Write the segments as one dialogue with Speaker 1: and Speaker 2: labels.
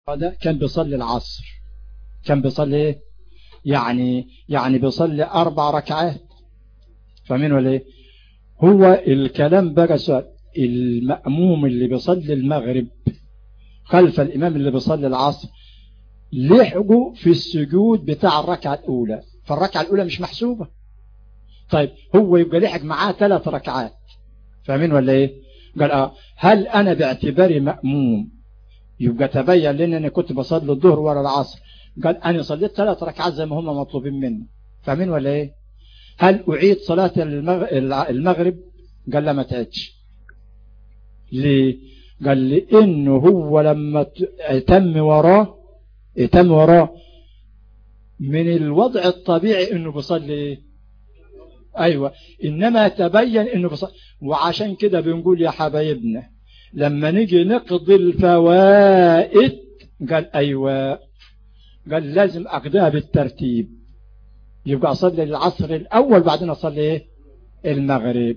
Speaker 1: هذا كان بيصلي العصر كان بيصلي ايه يعني يعني بيصلي اربع ركعات فاهمين ولا ايه هو الكلام بقى سؤال المأموم اللي بيصلي المغرب خلف الإمام اللي بيصلي العصر لحقوا في السجود بتاع الركعة الأولى فالركعة الأولى مش محسوبة طيب هو يبقى لحق معاه ثلاث ركعات فاهمين ولا ايه قال اه هل انا باعتباري مأموم يبقى تبين لنا اني كنت بصلي الظهر ولا العصر قال انا صليت ثلاث ركعات زي ما هم مطلوبين مني فاهمين ولا ايه هل اعيد صلاة المغرب قال لا ما تعيدش ليه قال لي انه هو لما تم وراه تم وراه من الوضع الطبيعي انه بيصلي ايه ايوه انما تبين انه بيصلي وعشان كده بنقول يا حبايبنا لما نيجي نقضي الفوائد قال ايوه قال لازم اقضيها بالترتيب يبقى اصلي العصر الاول بعدين اصلي ايه المغرب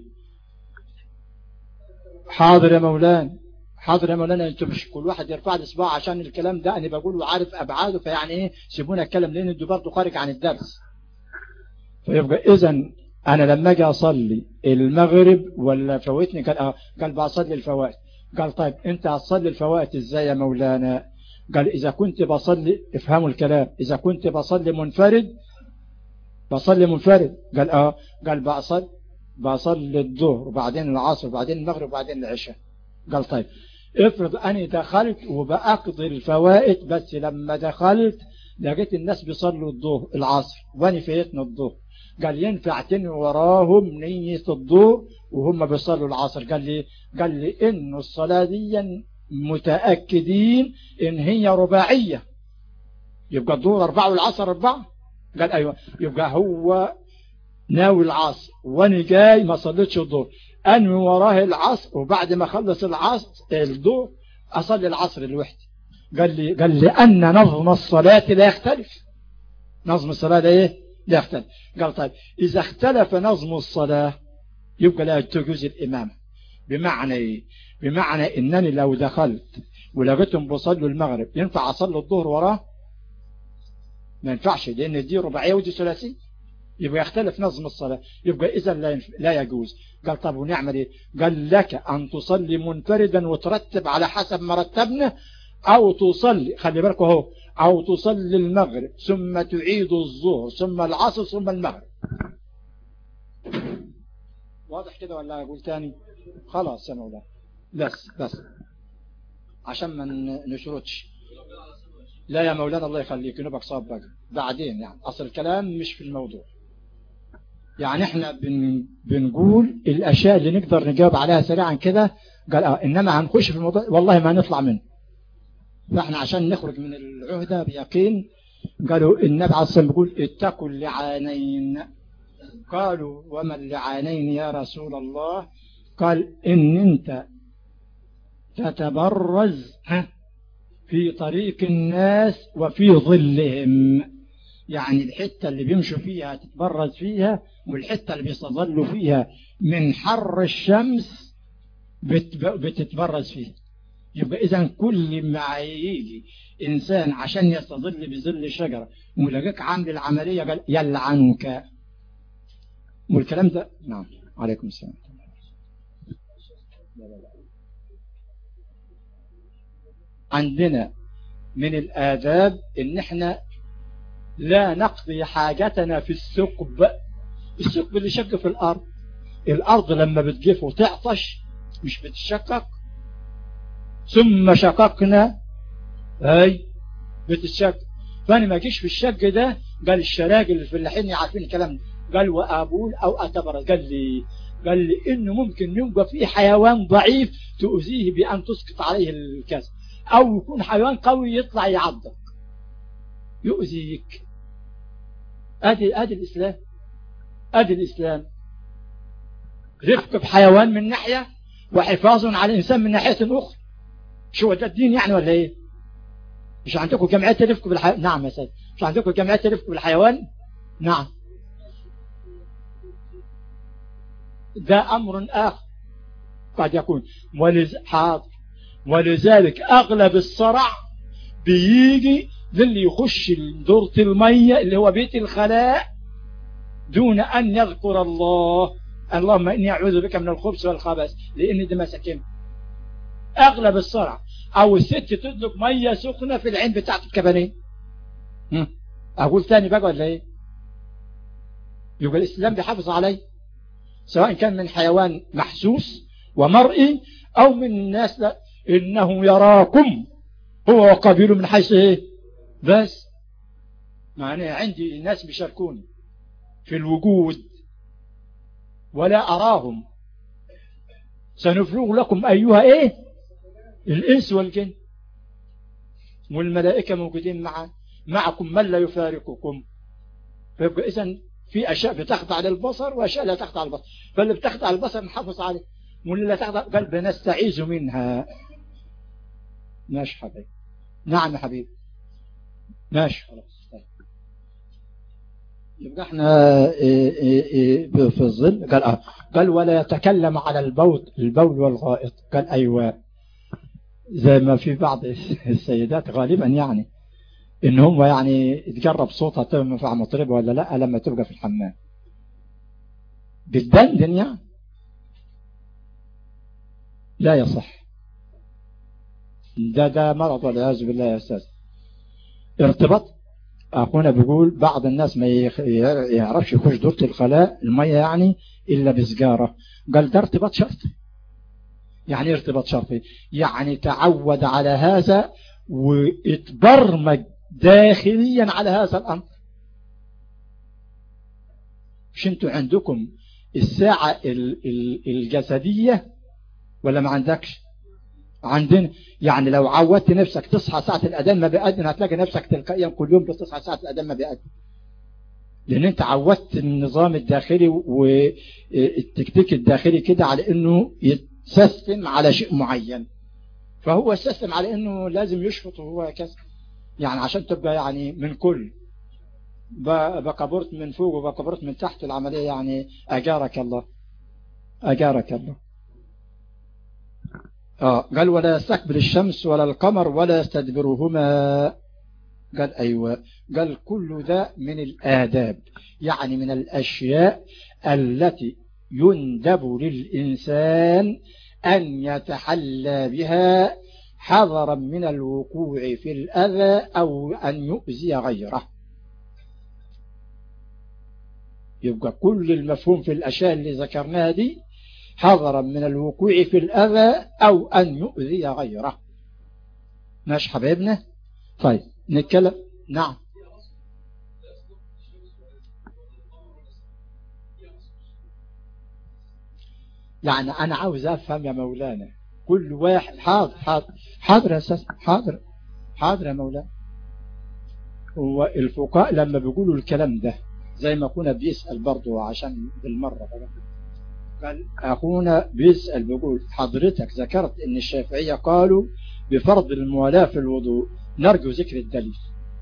Speaker 1: حاضر يا مولانا حاضر يا مولانا انتوا مش كل واحد يرفع لي صباع عشان الكلام ده انا بقوله عارف ابعاده فيعني ايه سيبونا اتكلم لان انتوا برضه خارج عن الدرس فيبقى اذا انا لما اجي اصلي المغرب ولا فوتني قال اه قال بصلي الفوائد قال طيب انت هتصلي الفوائد ازاي يا مولانا قال اذا كنت بصلي افهموا الكلام اذا كنت بصلي منفرد بصلي منفرد قال اه قال بصلي بصلي الظهر وبعدين العصر وبعدين المغرب وبعدين العشاء قال طيب افرض أني دخلت وبأقضي الفوائد بس لما دخلت لقيت الناس بيصلوا الظهر العصر وأنا فيتنا الظهر قال ينفع تنوي وراهم نية الظهر وهم بيصلوا العصر قال لي قال لي إنه الصلاة دي متأكدين إن هي رباعية يبقى الظهر أربعة والعصر أربعة قال أيوة يبقى هو ناوي العصر وانا جاي ما صليتش الظهر انوي وراه العصر وبعد ما خلص العصر الظهر اصلي العصر لوحدي قال لي قال لي ان نظم الصلاه لا يختلف نظم الصلاه ده ايه لا يختلف قال طيب اذا اختلف نظم الصلاه يبقى لا تجوز الامامه بمعنى ايه بمعنى انني لو دخلت ولقيتهم بيصلوا المغرب ينفع اصلي الظهر وراه ما ينفعش لان دي رباعيه ودي ثلاثيه يبقى يختلف نظم الصلاة يبقى إذا لا, لا يجوز قال طب ونعمل إيه قال لك أن تصلي منفردا وترتب على حسب ما رتبنا أو تصلي خلي بالك اهو أو تصلي المغرب ثم تعيد الظهر ثم العصر ثم المغرب واضح كده ولا أقول تاني خلاص يا مولانا بس بس عشان ما نشرطش لا يا مولانا الله يخليك نبقى صاب بقى بعدين يعني أصل الكلام مش في الموضوع يعني احنا بن بنقول الاشياء اللي نقدر نجاوب عليها سريعا كده قال اه انما هنخش في الموضوع والله ما نطلع منه فاحنا عشان نخرج من العهدة بيقين قالوا النبي عليه الصلاة بيقول اتقوا اللعانين قالوا وما اللعانين يا رسول الله قال ان انت تتبرز في طريق الناس وفي ظلهم يعني الحتة اللي بيمشوا فيها تتبرز فيها والحتة اللي بيستظلوا فيها من حر الشمس بتتبرز فيها يبقى إذا كل ما يجي إنسان عشان يستظل بظل شجرة ولقاك عامل العملية قال يلعنك والكلام ده نعم عليكم السلام عندنا من الآداب إن احنا لا نقضي حاجتنا في الثقب الثقب اللي شق في الأرض الأرض لما بتجف وتعطش مش بتشقق ثم شققنا هاي بتتشقق فأنا ما جيش في الشق ده قال الشراجل الفلاحين عارفين الكلام ده قال وأبول أو أتبرز قال لي قال لي إنه ممكن يبقى في حيوان ضعيف تؤذيه بأن تسقط عليه الكاس أو يكون حيوان قوي يطلع يعضك يؤذيك ادي ادي الاسلام ادي الاسلام رفق بحيوان من ناحية وحفاظ على الانسان من ناحية اخرى شو ده الدين يعني ولا ايه مش عندكم جمعيات رفق بالحيوان نعم يا سيدي مش عندكم جمعيات رفق بالحيوان نعم ده امر اخر قد يكون ولز... حاضر ولذلك اغلب الصرع بيجي للي يخش دورة المية اللي هو بيت الخلاء دون أن يذكر الله اللهم إني أعوذ بك من الخبث والخبث لأن دي مساكين أغلب الصرع أو الست تدلق مية سخنة في العين بتاعت الكبانيه أقول ثاني بقى ولا إيه يبقى الإسلام بيحافظ عليه سواء كان من حيوان محسوس ومرئي أو من الناس لا إنه يراكم هو وقبيله من حيث إيه بس معنى عندي ناس بيشاركوني في الوجود ولا أراهم سنفرغ لكم أيها إيه الإنس والجن والملائكة موجودين مع معكم من لا يفارقكم فيبقى إذن في أشياء بتخضع للبصر وأشياء لا تخضع للبصر فاللي بتخضع للبصر نحافظ عليه واللي لا تخضع قال بنستعيذ منها ماشي حبيبي نعم يا حبيبي ماشي خلاص طيب. يبقى احنا إيه إيه إيه في الظل قال اه قال ولا يتكلم على البول البول والغائط قال ايوه زي ما في بعض السيدات غالبا يعني ان هم يعني تجرب صوتها تنفع مطربة ولا لا لما تبقى في الحمام بتدندن يعني لا يصح ده ده مرض والعياذ بالله يا استاذ ارتباط اخونا بيقول بعض الناس ما يعرفش يخش دورة الخلاء المية يعني الا بسجارة قال ده ارتباط شرطي يعني ارتباط شرطي يعني تعود على هذا واتبرمج داخليا على هذا الأمر مش انتوا عندكم الساعة الجسدية ولا ما عندكش عندنا يعني لو عودت نفسك تصحى ساعة الأذان ما بيأذن هتلاقي نفسك تلقائيا كل يوم بتصحى ساعة الأذان ما بيأذن لأن أنت عودت النظام الداخلي والتكتيك الداخلي كده على أنه يتسيستم على شيء معين فهو استسلم على أنه لازم يشفط وهو كذا يعني عشان تبقى يعني من كل بكبرت من فوق وبكبرت من تحت العملية يعني أجارك الله أجارك الله آه قال ولا يستقبل الشمس ولا القمر ولا يستدبرهما قال أيوة قال كل ذا من الآداب يعني من الأشياء التي يندب للإنسان أن يتحلى بها حذرا من الوقوع في الأذى أو أن يؤذي غيره يبقى كل المفهوم في الأشياء اللي ذكرناها دي حذرا من الوقوع في الأذى أو أن يؤذي غيره ماشي حبايبنا طيب نتكلم نعم يعني أنا عاوز أفهم يا مولانا كل واحد حاضر حاضر حاضر يا أستاذ حاضر حاضر يا مولانا هو الفقهاء لما بيقولوا الكلام ده زي ما كنا بيسأل برضه عشان بالمرة قال أخونا بيسأل بيقول حضرتك ذكرت ان الشافعية قالوا بفرض الموالاة في الوضوء نرجو ذكر الدليل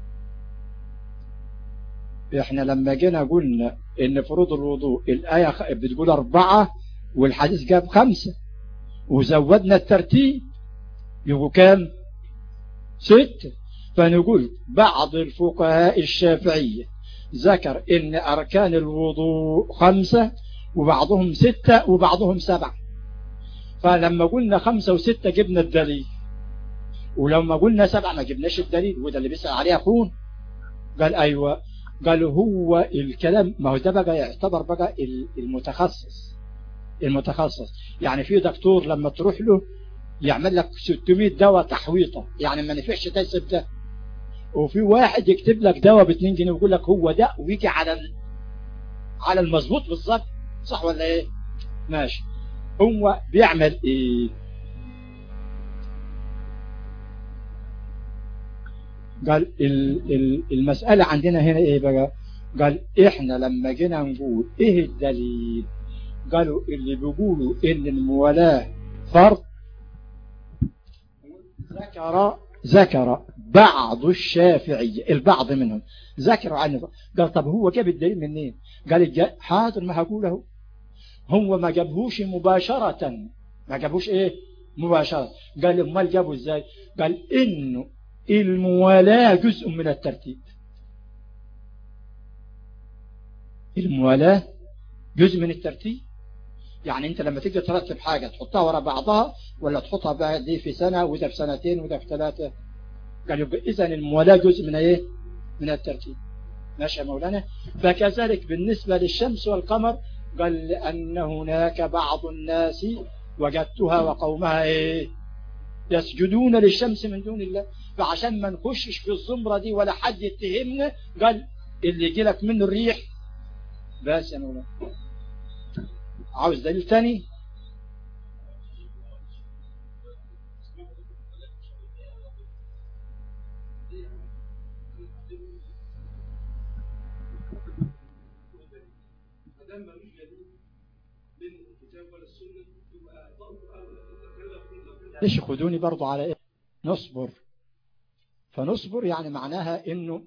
Speaker 1: احنا لما جينا قلنا ان فروض الوضوء الآية بتقول أربعة والحديث جاب خمسة وزودنا الترتيب يبقوا كام ستة فنقول بعض الفقهاء الشافعية ذكر ان اركان الوضوء خمسة وبعضهم ستة وبعضهم سبعة فلما قلنا خمسة وستة جبنا الدليل ولما قلنا سبعة ما جبناش الدليل وده اللي بيسأل عليه أخون قال أيوة قال هو الكلام ما هو ده بقى يعتبر بقى المتخصص المتخصص يعني في دكتور لما تروح له يعمل لك 600 دواء تحويطة يعني ما نفعش تسب ده وفي واحد يكتب لك دواء ب 2 جنيه ويقول لك هو ده ويجي على على المظبوط بالظبط صح ولا ايه ماشي هو بيعمل ايه قال المسألة عندنا هنا ايه بقى قال احنا لما جينا نقول ايه الدليل قالوا اللي بيقولوا ان الموالاة فرض ذكر ذكر بعض الشافعية البعض منهم ذكروا عنه قال طب هو جاب الدليل منين قال حاضر ما هقوله هو ما جابهوش مباشرة ما جابوش ايه مباشرة قال امال جابوا ازاي قال انه الموالاة جزء من الترتيب الموالاة جزء من الترتيب يعني انت لما تيجي ترتب حاجة تحطها ورا بعضها ولا تحطها بقى دي في سنة وده في سنتين وده في ثلاثة قال يبقى اذا الموالاة جزء من ايه من الترتيب ماشي يا مولانا فكذلك بالنسبة للشمس والقمر قال لأن هناك بعض الناس وجدتها وقومها ايه يسجدون للشمس من دون الله فعشان ما نخشش في الزمرة دي ولا حد يتهمنا قال اللي يجي لك منه الريح بس يا مولانا عاوز دليل ثاني ليش خدوني برضو على إيه؟ نصبر فنصبر يعني معناها انه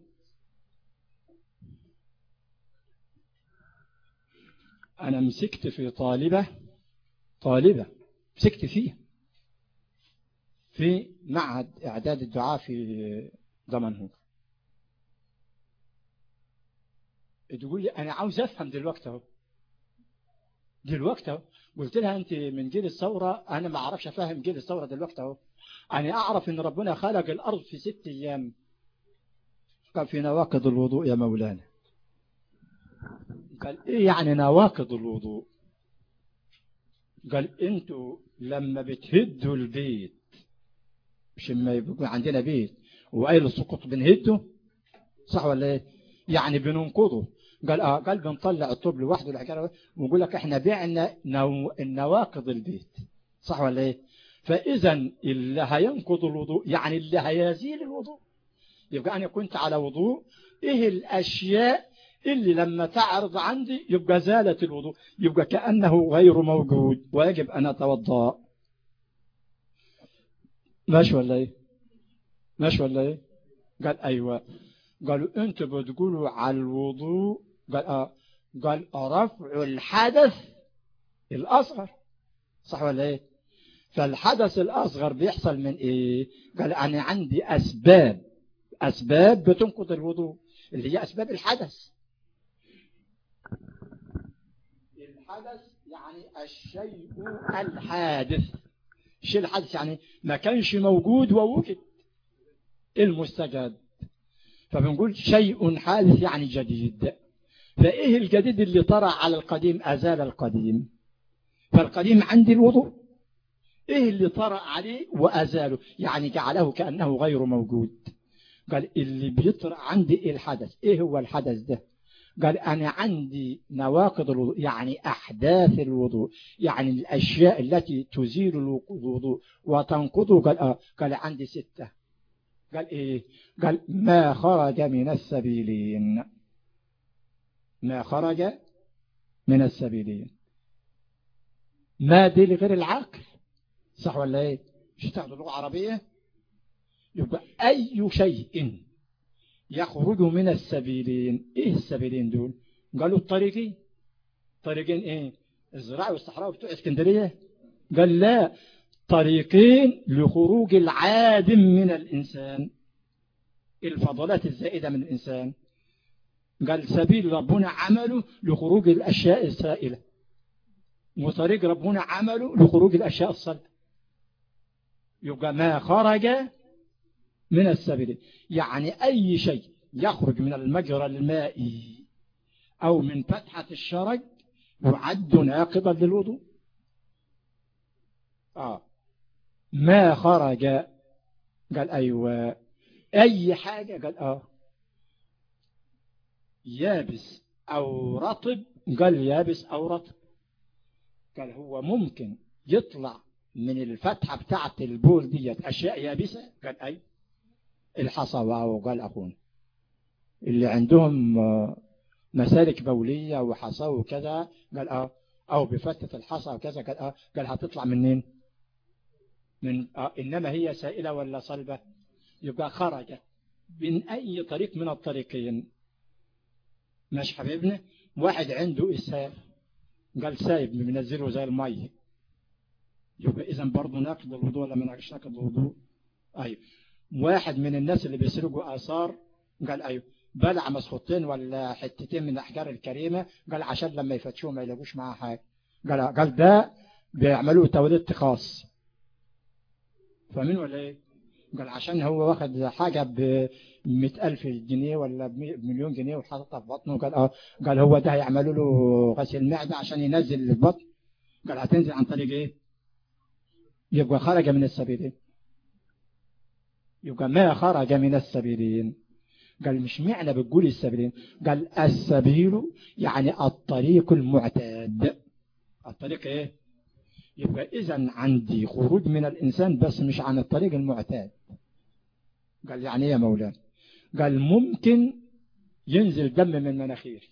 Speaker 1: انا مسكت في طالبة طالبة مسكت فيه في معهد اعداد الدعاء في دمنهور تقول لي انا عاوز افهم دلوقتي اهو دلوقتي اهو قلت لها انت من جيل الثورة انا ما اعرفش افهم جيل الثورة دلوقتي اهو انا اعرف ان ربنا خلق الارض في ست ايام قال في نواقض الوضوء يا مولانا قال ايه يعني نواقض الوضوء قال انتوا لما بتهدوا البيت مش لما يبقى عندنا بيت وقايل السقوط بنهده صح ولا ايه يعني بننقضه قال اه قال بنطلع الطوب لوحده الحكايه ويقول لك احنا بعنا نو... النواقض البيت صح ولا ايه فاذا اللي هينقض الوضوء يعني اللي هيزيل الوضوء يبقى انا كنت على وضوء ايه الاشياء اللي لما تعرض عندي يبقى زالت الوضوء يبقى كأنه غير موجود ويجب أن أتوضأ ماشي ولا ايه ماشي ولا ايه قال أيوة قالوا انتوا بتقولوا على الوضوء قال آه قال رفع الحدث الأصغر صح ولا ايه فالحدث الأصغر بيحصل من ايه قال أنا عندي أسباب أسباب بتنقض الوضوء اللي هي أسباب الحدث الحدث يعني الشيء الحادث الشيء الحادث يعني ما كانش موجود ووجد المستجد فبنقول شيء حادث يعني جديد فإيه الجديد اللي طرأ على القديم أزال القديم فالقديم عندي الوضوء إيه اللي طرأ عليه وأزاله يعني جعله كأنه غير موجود قال اللي بيطرأ عندي الحدث إيه هو الحدث ده قال أنا عندي نواقض الوضوء يعني أحداث الوضوء يعني الأشياء التي تزيل الوضوء وتنقضه قال, آه قال عندي ستة قال إيه قال ما خرج من السبيلين ما خرج من السبيلين ما دي لغير العقل صح ولا ايه مش تاخدوا لغة عربية يبقى أي شيء يخرج من السبيلين ايه السبيلين دول قالوا الطريقين طريقين ايه الزراعة والصحراء بتوع اسكندرية قال لا طريقين لخروج العادم من الإنسان الفضلات الزائدة من الإنسان قال سبيل ربنا عمله لخروج الأشياء السائلة وطريق ربنا عمله لخروج الأشياء الصلبة يبقى ما خرج من السبيل يعني أي شيء يخرج من المجرى المائي أو من فتحة الشرج يعد ناقضا للوضوء آه ما خرج قال أيوة أي حاجة قال آه يابس أو رطب قال يابس أو رطب قال هو ممكن يطلع من الفتحة بتاعت البول ديت أشياء يابسة قال أي الحصى وقال أخونا اللي عندهم مسالك بولية وحصى وكذا قال آه أو بفتة الحصى وكذا قال آه قال هتطلع منين من آه إنما هي سائلة ولا صلبة يبقى خرج من أي طريق من الطريقين ماشي حبيبنا واحد عنده إسهال قال سايب بنزله زي المية يبقى إذا برضه ناقض الوضوء ولا ما ناقض الوضوء أيوه واحد من الناس اللي بيسرقوا آثار قال أيوه بلع مسخوطين ولا حتتين من الأحجار الكريمة قال عشان لما يفتشوه ما يلاقوش معاه حاجة قال قال ده بيعملوه توليد خاص فاهمين ولا ايه قال عشان هو واخد حاجة ب ألف جنيه ولا بمليون جنيه وحاططها في بطنه قال اه قال هو ده هيعملوا له غسيل معدة عشان ينزل البطن قال هتنزل عن طريق ايه يبقى خرج من السبيلين يبقى ما خرج من السبيلين قال مش معنى بتقول السبيلين قال السبيل يعني الطريق المعتاد الطريق ايه يبقى اذا عندي خروج من الانسان بس مش عن الطريق المعتاد قال يعني ايه يا مولانا قال ممكن ينزل دم من مناخيري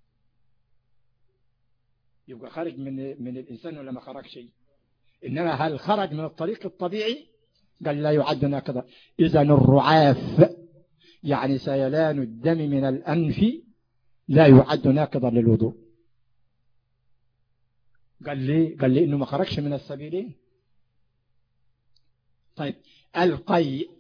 Speaker 1: يبقى خارج من من الانسان ولا ما خرج شيء انما هل خرج من الطريق الطبيعي قال لا يعد ناقضا اذا الرعاف يعني سيلان الدم من الأنف لا يعد ناقضا للوضوء قال لي قال لي انه ما خرجش من السبيلين طيب القيء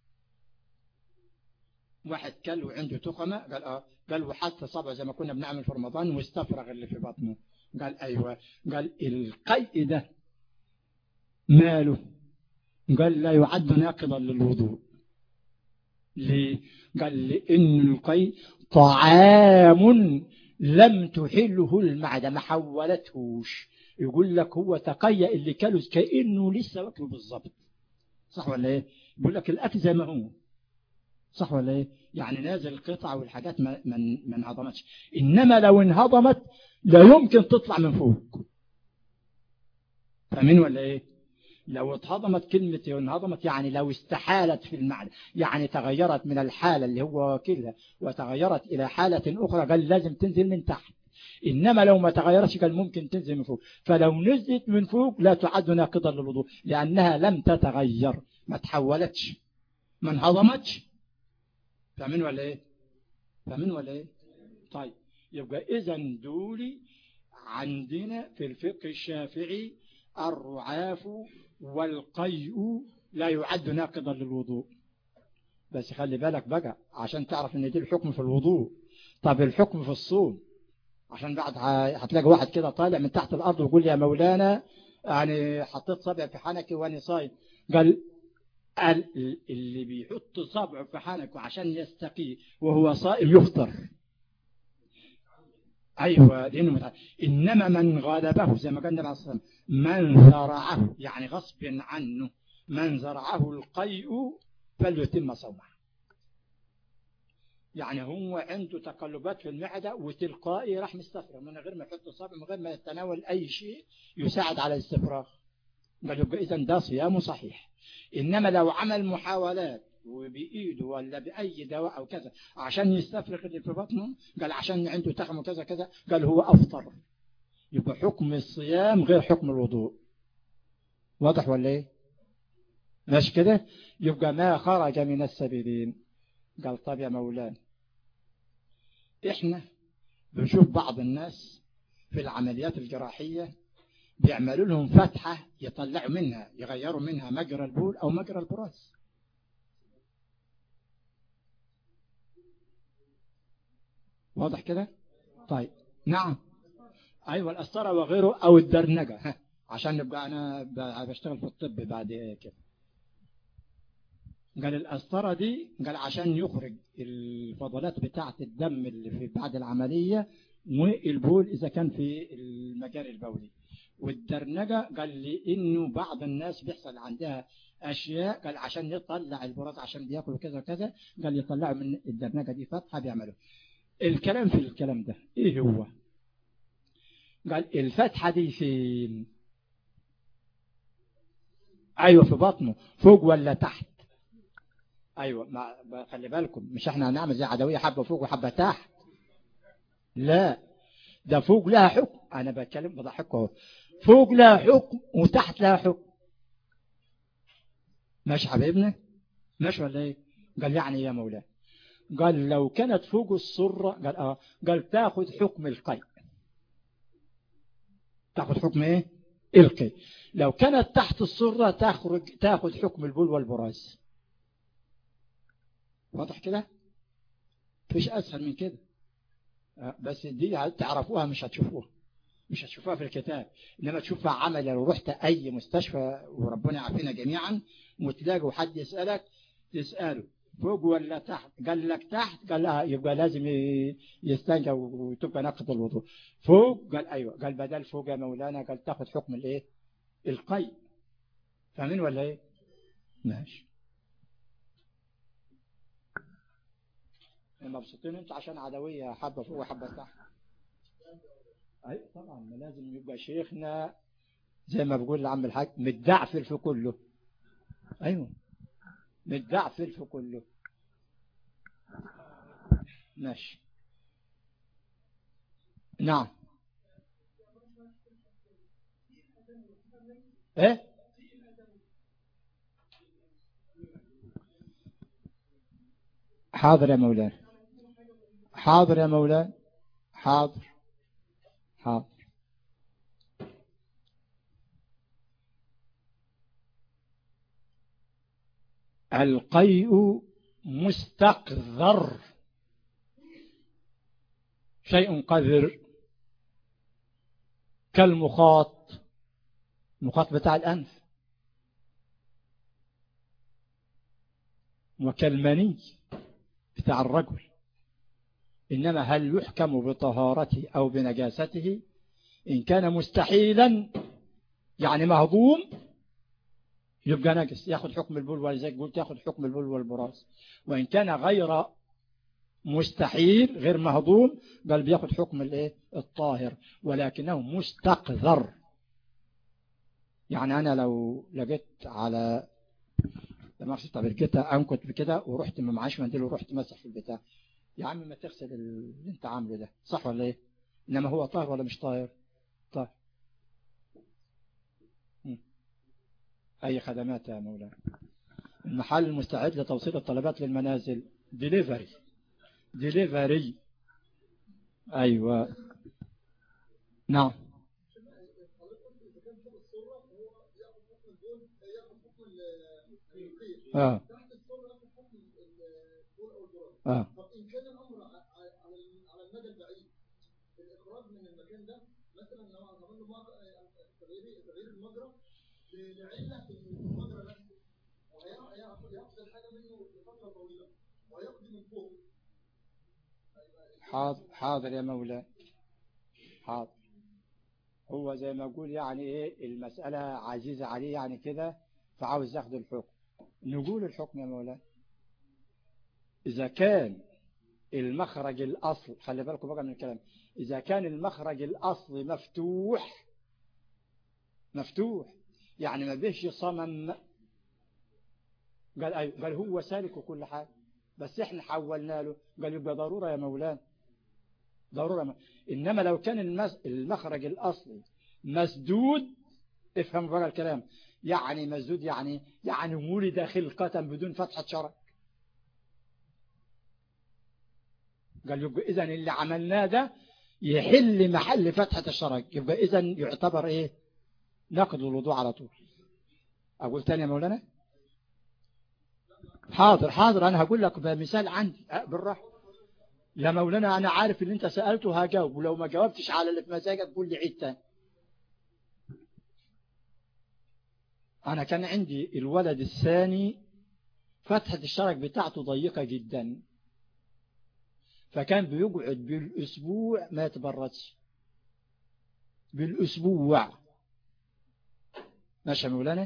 Speaker 1: واحد كل وعنده تخمة قال اه قال وحط صبع زي ما كنا بنعمل في رمضان واستفرغ اللي في بطنه قال ايوه قال القيء ده ماله قال لا يعد ناقضا للوضوء ليه قال لأن القي طعام لم تحله المعدة ما حولتهوش يقول لك هو تقيأ اللي كله كأنه لسه واكله بالظبط صح ولا ايه يقول لك الأكل زي ما هو صح ولا ايه يعني نازل القطع والحاجات ما, ما انهضمتش إنما لو انهضمت لا يمكن تطلع من فوق فاهمين ولا ايه لو اتهضمت كلمة انهضمت يعني لو استحالت في المعنى يعني تغيرت من الحالة اللي هو واكلها وتغيرت إلى حالة أخرى قال لازم تنزل من تحت إنما لو ما تغيرتش قال ممكن تنزل من فوق فلو نزلت من فوق لا تعد ناقضا للوضوء لأنها لم تتغير ما تحولتش ما انهضمتش فاهمين ولا ايه فاهمين ولا ايه طيب يبقى إذا دولي عندنا في الفقه الشافعي الرعاف والقيء لا يعد ناقضا للوضوء بس خلي بالك بقى عشان تعرف ان دي الحكم في الوضوء طب الحكم في الصوم عشان بعد هتلاقي واحد كده طالع من تحت الارض ويقول يا مولانا يعني حطيت صبع في حنكي وانا صايم قال اللي بيحط صبعه في حنكه عشان يستقي وهو صائم يفطر أيوة لأنه متعب. إنما من غلبه زي ما قال النبي عليه الصلاة من زرعه يعني غصب عنه من زرعه القيء فليتم صومه يعني هو عنده تقلبات في المعدة وتلقائي راح مستفرغ من غير ما يحط صابع من غير ما يتناول أي شيء يساعد على الاستفراغ قال يبقى إذا ده صيامه صحيح إنما لو عمل محاولات وبإيده ولا بأي دواء أو كذا عشان يستفرغ اللي في بطنه قال عشان عنده تخم وكذا كذا قال هو أفطر يبقى حكم الصيام غير حكم الوضوء واضح ولا ايه ماشي كده يبقى ما خرج من السبيلين قال طب يا مولانا احنا بنشوف بعض الناس في العمليات الجراحية بيعملوا لهم فتحة يطلعوا منها يغيروا منها مجرى البول أو مجرى البراز واضح كده طيب نعم أيوة الأسطرة وغيره أو الدرنجة عشان نبقى أنا بشتغل في الطب بعد كده قال الأسطرة دي قال عشان يخرج الفضلات بتاعة الدم اللي في بعد العملية والبول إذا كان في المجاري البولي والدرنجة قال لي إنه بعض الناس بيحصل عندها أشياء قال عشان يطلع البراز عشان بياكلوا كذا وكذا قال يطلعوا من الدرنجة دي فتحة بيعملوا الكلام في الكلام ده إيه هو قال الفتحة دي فين أيوة في بطنه فوق ولا تحت أيوة ما خلي بالكم مش احنا هنعمل زي عدوية حبة فوق وحبة تحت لا ده فوق لها حكم أنا بتكلم بضحكه فوق لها حكم وتحت لها حكم ماشي حبيبنا ماشي ولا ايه قال يعني يا مولاي قال لو كانت فوق السرة قال اه قال تاخذ حكم القيء تاخذ حكم ايه القي لو كانت تحت السرة تخرج تاخذ حكم البول والبراز واضح كده فيش أسهل من كده آه، بس دي تعرفوها مش هتشوفوها مش هتشوفوها في الكتاب إنما تشوفها عمل لو رحت أي مستشفى وربنا يعافينا جميعا وتلاقوا حد يسألك تسأله فوق ولا تحت قال لك تحت قال لا يبقى لازم يستنجى وتبقى نقض الوضوء فوق قال أيوة قال بدل فوق يا مولانا قال تاخد حكم الايه القي فاهمين ولا ايه ماشي مبسوطين انت عشان عدوية حبة فوق وحبة تحت اي طبعا ما لازم يبقى شيخنا زي ما بقول لعم الحاج متدعفل في كله ايوه متدعفل في كله ماشي نعم ايه حاضر يا مولانا حاضر يا مولانا حاضر حاضر القيء مستقذر شيء قذر كالمخاط المخاط بتاع الأنف وكالمني بتاع الرجل إنما هل يحكم بطهارته أو بنجاسته إن كان مستحيلا يعني مهضوم يبقى نجس ياخد حكم البول ولذلك قلت ياخد حكم البول والبراز وإن كان غير مستحيل غير مهضوم بل بياخد حكم الايه الطاهر ولكنه مستقذر يعني أنا لو لقيت على لما أقصد طب لقيت أنكت بكده ورحت ما معاش منديل ورحت مسح في البتاع يا عم ما تغسل اللي انت عامله ده صح ولا ايه انما هو طاهر ولا مش طاهر طاهر اي خدمات يا مولانا المحل المستعد لتوصيل الطلبات للمنازل ديليفري ديليفري ايوه نعم اه اه لعلة في المجرى نفسه وهيأخذ الحاجة منه لفترة طويلة وهيقضي من فوق حاضر حاضر يا مولاي حاضر هو زي ما أقول يعني إيه المسألة عزيزة عليه يعني كده فعاوز ياخد الحكم نقول الحكم يا مولاي إذا كان المخرج الأصل خلي بالكم بقى من الكلام إذا كان المخرج الأصل مفتوح مفتوح يعني ما بيش صمم قال أيوه قال هو سالك وكل حاجة بس احنا حولنا له قال يبقى ضرورة يا مولانا ضرورة ما. إنما لو كان المخرج الأصلي مسدود افهم بقى الكلام يعني مسدود يعني يعني ولد خلقة بدون فتحة شرع قال يبقى إذا اللي عملناه ده يحل محل فتحة الشرع يبقى إذا يعتبر إيه نقض الوضوء على طول أقول تاني يا مولانا حاضر حاضر أنا هقول لك بمثال عندي بالراحة يا مولانا أنا عارف اللي أنت سألته هجاوب ولو ما جاوبتش على اللي في مزاجك قول لي عيد تاني أنا كان عندي الولد الثاني فتحة الشرك بتاعته ضيقة جدا فكان بيقعد بالأسبوع ما يتبردش بالأسبوع ماشي يا مولانا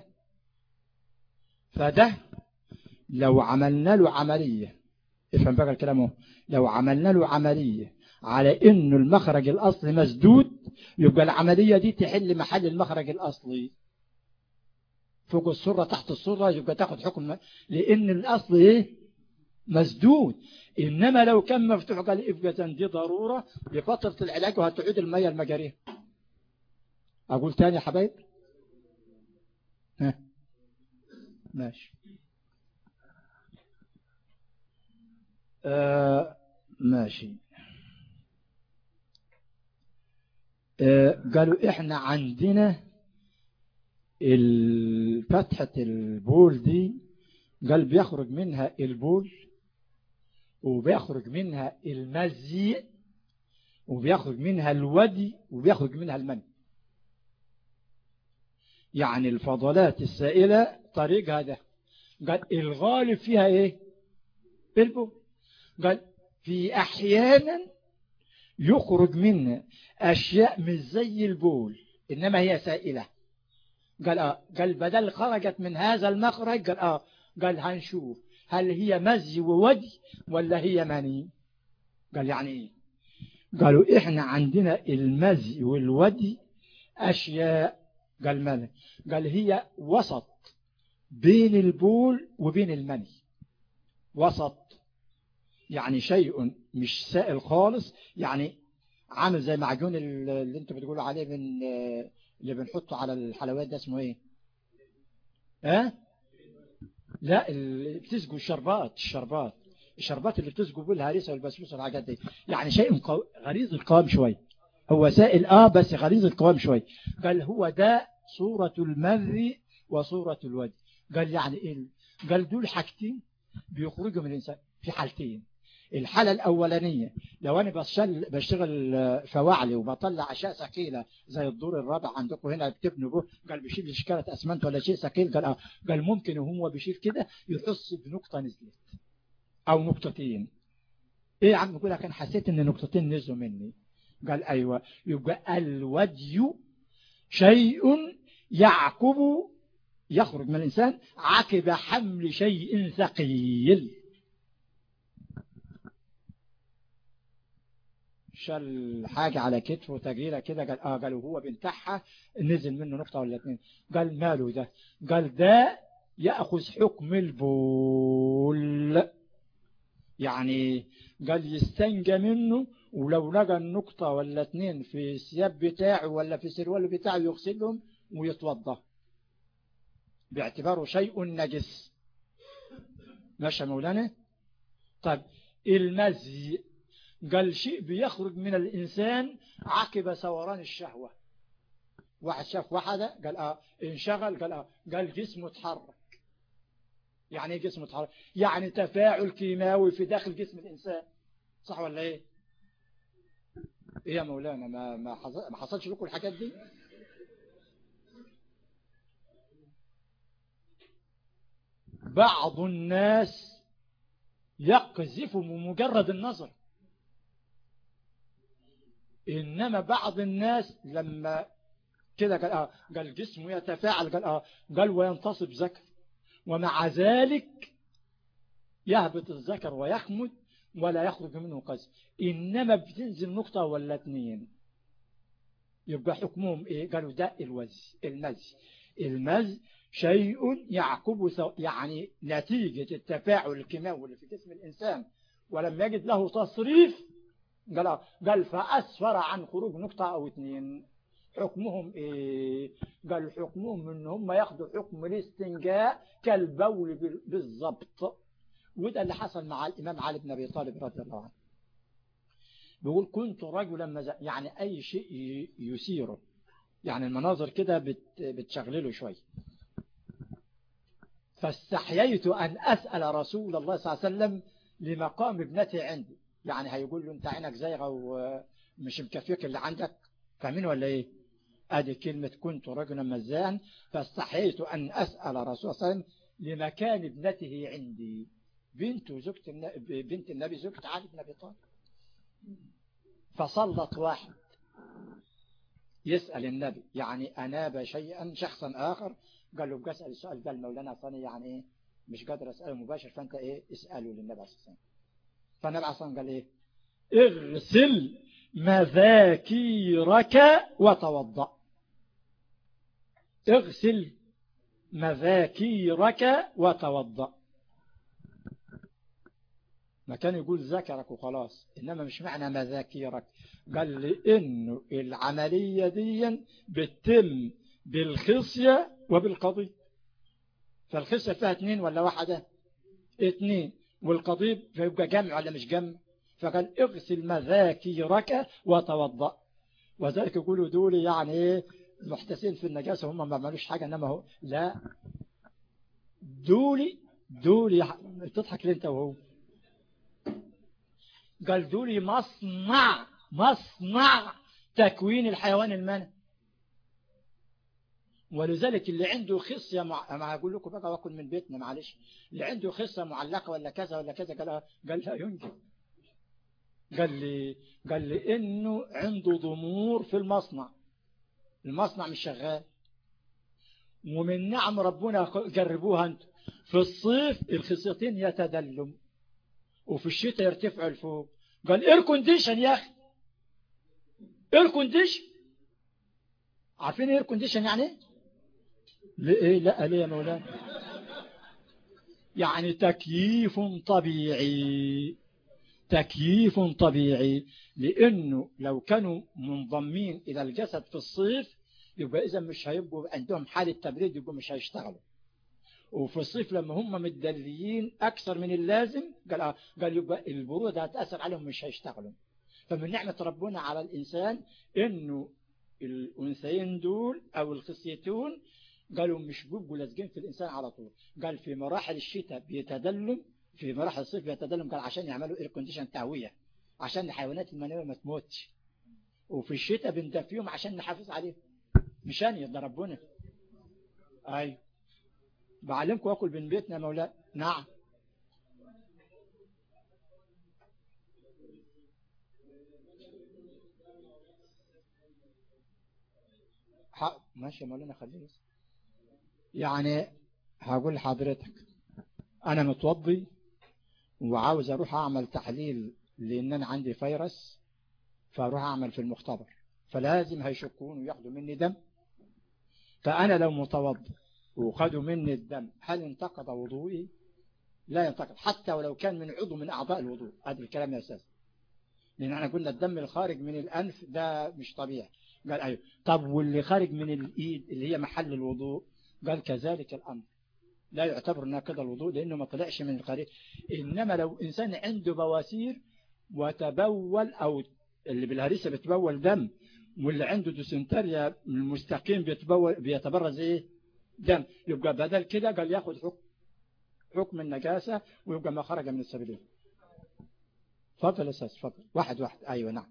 Speaker 1: فده لو عملنا له عملية افهم بقى الكلام لو عملنا له عملية على انه المخرج الاصلي مسدود يبقى العملية دي تحل محل المخرج الاصلي فوق السرة تحت السرة يبقى تاخد حكم لان الاصل ايه مسدود انما لو كان مفتوح قال افجة دي ضرورة لفترة العلاج وهتعود المية المجارية اقول تاني يا حبايب ها ماشي آه ماشي آه قالوا احنا عندنا فتحة البول دي قال بيخرج منها البول وبيخرج منها المزي وبيخرج منها الودي وبيخرج منها المني يعني الفضلات السائلة طريقها ده قال الغالب فيها ايه البول قال في احيانا يخرج منها اشياء مش زي البول انما هي سائلة قال اه قال بدل خرجت من هذا المخرج قال اه قال هنشوف هل هي مزي وودي ولا هي مني قال يعني ايه قالوا احنا عندنا المزي والودي اشياء قال ماذا قال هي وسط بين البول وبين المني وسط يعني شيء مش سائل خالص يعني عامل زي معجون اللي انتوا بتقولوا عليه من اللي بنحطه على الحلويات ده اسمه ايه ها لا اللي بتسقوا الشربات الشربات الشربات اللي بتسقوا بها الهريسه والبسبوسه والحاجات دي يعني شيء غليظ القوام شويه هو سائل اه بس غليظ القوام شويه قال هو ده صورة المر وصورة الوجه قال يعني ايه قال دول حاجتين بيخرجوا من الانسان في حالتين الحالة الأولانية لو أنا بشتغل, بشتغل فواعلي وبطلع أشياء ثقيلة زي الدور الرابع عندكم هنا بتبنوا به قال بيشيل شكالة أسمنت ولا شيء ثقيل قال آه قال ممكن وهو بيشيل كده يحس بنقطة نزلت أو نقطتين إيه يا عم يقول لك أنا حسيت إن نقطتين نزلوا مني قال أيوة يبقى الودي شيء يعقب يخرج من الإنسان عقب حمل شيء ثقيل شال حاجة على كتفه تجيلة كده قال اه قالوا هو بنتحها نزل منه نقطة ولا اتنين قال ماله ده قال ده يأخذ حكم البول يعني قال يستنجى منه ولو لقى النقطة ولا اتنين في الثياب بتاعه ولا في السروال بتاعه يغسلهم ويتوضى باعتباره شيء نجس ماشي مولانا طيب المزي قال شيء بيخرج من الإنسان عقب ثوران الشهوة واحد شاف واحدة قال اه انشغل قال اه قال جسمه اتحرك يعني ايه جسمه اتحرك يعني تفاعل كيماوي في داخل جسم الإنسان صح ولا ايه ايه يا مولانا ما ما حصل ما حصلش لكم الحاجات دي بعض الناس يقذف بمجرد النظر إنما بعض الناس لما كده قال آه قال جسمه يتفاعل قال آه قال وينتصب ذكر ومع ذلك يهبط الذكر ويخمد ولا يخرج منه قذف إنما بتنزل نقطة ولا اتنين يبقى حكمهم إيه قالوا ده الوز المز المز شيء يعقب يعني نتيجة التفاعل الكيماوي اللي في جسم الإنسان ولم يجد له تصريف قال قال فأسفر عن خروج نقطة أو اثنين حكمهم إيه قال حكمهم إن هم ياخذوا حكم الاستنجاء كالبول بالضبط وده اللي حصل مع الإمام علي بن أبي طالب رضي الله عنه بيقول كنت رجلا يعني أي شيء يثيره يعني المناظر كده بت بتشغله شوي فاستحييت أن أسأل رسول الله صلى الله عليه وسلم لمقام ابنتي عندي يعني هيقول له انت عينك زيغة ومش مكفيك اللي عندك فاهمين ولا ايه ادي كلمة كنت رجلا مزان فاستحييت ان اسأل رسول الله صلى الله عليه وسلم لمكان ابنته عندي بنت زوجة بنت النبي زوجة علي بن ابي طالب فصلت واحد يسأل النبي يعني أناب شيئا شخصا آخر قال له بسأل السؤال قال مولانا صاني يعني إيه مش قادر أسأله مباشر فأنت إيه اسأله للنبي عليه الصلاة والسلام فالنبي عليه الصلاة قال إيه اغسل مذاكيرك وتوضأ اغسل مذاكيرك وتوضأ ما كان يقول ذكرك وخلاص إنما مش معنى مذاكيرك قال لي إنه العملية دي بتتم بالخصية وبالقضيب فالخصية فيها اثنين ولا واحدة اثنين والقضيب فيبقى جمع ولا مش جمع فقال اغسل مذاكيرك وتوضأ وذلك يقولوا دول يعني ايه محتسين في النجاسة هم ما عملوش حاجة انما هو لا دولي دولي تضحك ليه انت وهو قال دولي مصنع مصنع تكوين الحيوان المنى ولذلك اللي عنده خصية مع... ما أقول لكم بقى واكل من بيتنا معلش اللي عنده خصية معلقة ولا كذا ولا كذا قال قال لا ينجب قال لي قال لي إنه عنده ضمور في المصنع المصنع مش شغال ومن نعم ربنا جربوها انتم في الصيف الخصيتين يتدلم وفي الشتاء يرتفعوا لفوق قال اير كونديشن يا اخي اير كونديشن عارفين اير كونديشن يعني ايه ليه لا ليه يا مولانا يعني تكييف طبيعي تكييف طبيعي لانه لو كانوا منضمين الى الجسد في الصيف يبقى اذا مش هيبقوا عندهم حالة تبريد يبقوا مش هيشتغلوا وفي الصيف لما هم متدليين أكثر من اللازم قال آه قال يبقى البرودة هتأثر عليهم مش هيشتغلوا فمن نعمة ربنا على الإنسان إنه الأنثيين دول أو الخصيتون قالوا مش بيبقوا لازقين في الإنسان على طول قال في مراحل الشتاء بيتدلم في مراحل الصيف بيتدلم قال عشان يعملوا اير كونديشن تعوية عشان الحيوانات المنوية ما تموتش وفي الشتاء بندفيهم عشان نحافظ عليهم مشان يرضى ربنا أي بعلمكم أكل بين بيتنا مولاي نعم حق ماشي يا مولانا خليه يعني هقول لحضرتك أنا متوضي وعاوز أروح أعمل تحليل لأن أنا عندي فيروس فأروح أعمل في المختبر فلازم هيشكون وياخدوا مني دم فأنا لو متوضي وخدوا مني الدم هل انتقض وضوئي لا ينتقض حتى ولو كان من عضو من أعضاء الوضوء هذا الكلام يا أستاذ لأن احنا قلنا الدم الخارج من الأنف ده مش طبيعي قال أيوه طب واللي خارج من الإيد اللي هي محل الوضوء قال كذلك الأمر لا يعتبر ناقض الوضوء لأنه ما طلعش من الخارج إنما لو إنسان عنده بواسير وتبول أو اللي بالهريسة بتبول دم واللي عنده دوسنتريا المستقيم بيتبول بيتبرز ايه دم يبقى بدل كده قال ياخد حكم حكم النجاسة ويبقى ما خرج من السبيلين فضل أساس فضل واحد واحد أيوة نعم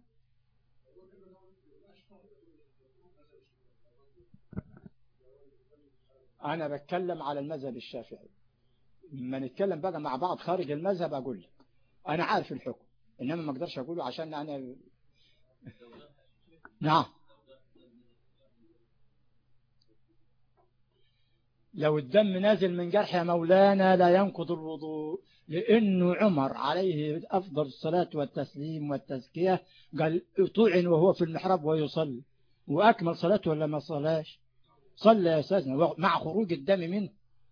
Speaker 1: أنا بتكلم على المذهب الشافعي لما نتكلم بقى مع بعض خارج المذهب أقول لك أنا عارف الحكم إنما ما أقدرش أقوله عشان أنا نعم لو الدم نازل من جرح يا مولانا لا ينقض الوضوء لأنه عمر عليه أفضل الصلاة والتسليم والتزكية قال طعن وهو في المحراب ويصلي وأكمل صلاته ولا ما صلاش صلى يا أستاذنا مع خروج الدم منه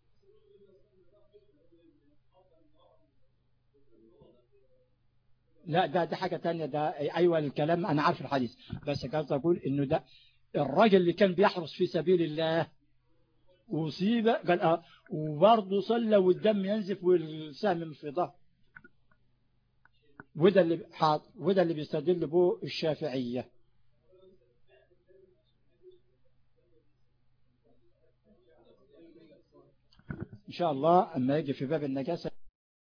Speaker 1: لا ده ده حاجة تانية ده أيوة الكلام أنا عارف الحديث بس قصدي أقول إنه ده الراجل اللي كان بيحرس في سبيل الله وصيب قال اه وبرضه صلى والدم ينزف والسهم في ظهر وده اللي حاط وده اللي بيستدل به الشافعية إن شاء الله أما يجي في باب النجاسة